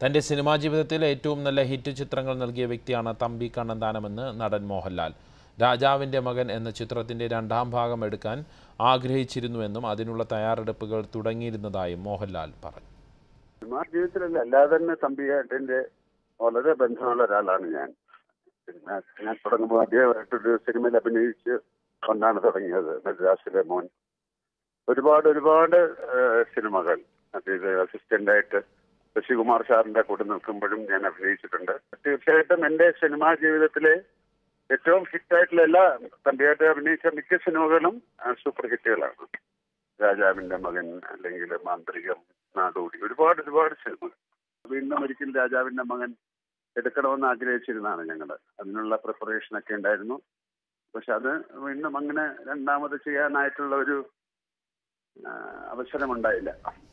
തന്റെ സിനിമാ ജീവിതത്തിൽ ഏറ്റവും നല്ല ഹിറ്റ് ചിത്രങ്ങൾ നൽകിയ വ്യക്തിയാണ് തമ്പി കണ്ണന്താനമെന്ന് നടൻ മോഹൻലാൽ രാജാവിൻ്റെ മകൻ എന്ന ചിത്രത്തിന്റെ രണ്ടാം ഭാഗം എടുക്കാൻ ആഗ്രഹിച്ചിരുന്നുവെന്നും അതിനുള്ള തയ്യാറെടുപ്പുകൾ തുടങ്ങിയിരുന്നതായും മോഹൻലാൽ പറഞ്ഞു സിനിമാ ജീവിതത്തിലല്ല അല്ലാതെ തന്നെ തമ്പിയായിട്ടെന്റെ വളരെ ബന്ധമുള്ള ഒരാളാണ് ഞാൻ പിന്നെ ഞാൻ തുടങ്ങുമ്പോൾ ആദ്യമായിട്ടൊരു സിനിമയിൽ അഭിനയിച്ച് കൊണ്ടാണ് തുടങ്ങിയത് മദ്രാസിലെ മോൻ ഒരുപാട് ഒരുപാട് ഏഹ്, സിനിമകൾ അതായത് അസിസ്റ്റന്റായിട്ട് ശശികുമാർ സാറിന്റെ കൂടെ നിൽക്കുമ്പോഴും ഞാൻ അഭിനയിച്ചിട്ടുണ്ട് തീർച്ചയായിട്ടും എന്റെ സിനിമാ ജീവിതത്തിലെ ഏറ്റവും ഹിറ്റായിട്ടുള്ള എല്ലാ തമ്പിയായിട്ട് അഭിനയിച്ച മിക്ക സിനിമകളും ആ, സൂപ്പർ ഹിറ്റുകളാണ് രാജാവിന്റെ മകൻ അല്ലെങ്കിൽ മാന്ത്രികം നാടോടി ഒരുപാട് ഒരുപാട് സിനിമകൾ വീണ്ടും ഒരിക്കൽ രാജാവിന്റെ മകൻ എടുക്കണമെന്ന് ആഗ്രഹിച്ചിരുന്നതാണ് ഞങ്ങൾ അതിനുള്ള പ്രിപ്പറേഷൻ ഒക്കെ ഉണ്ടായിരുന്നു പക്ഷെ അത് വീണ്ടും അങ്ങനെ രണ്ടാമത് ചെയ്യാനായിട്ടുള്ള ഒരു ആ, അവസരമുണ്ടായില്ല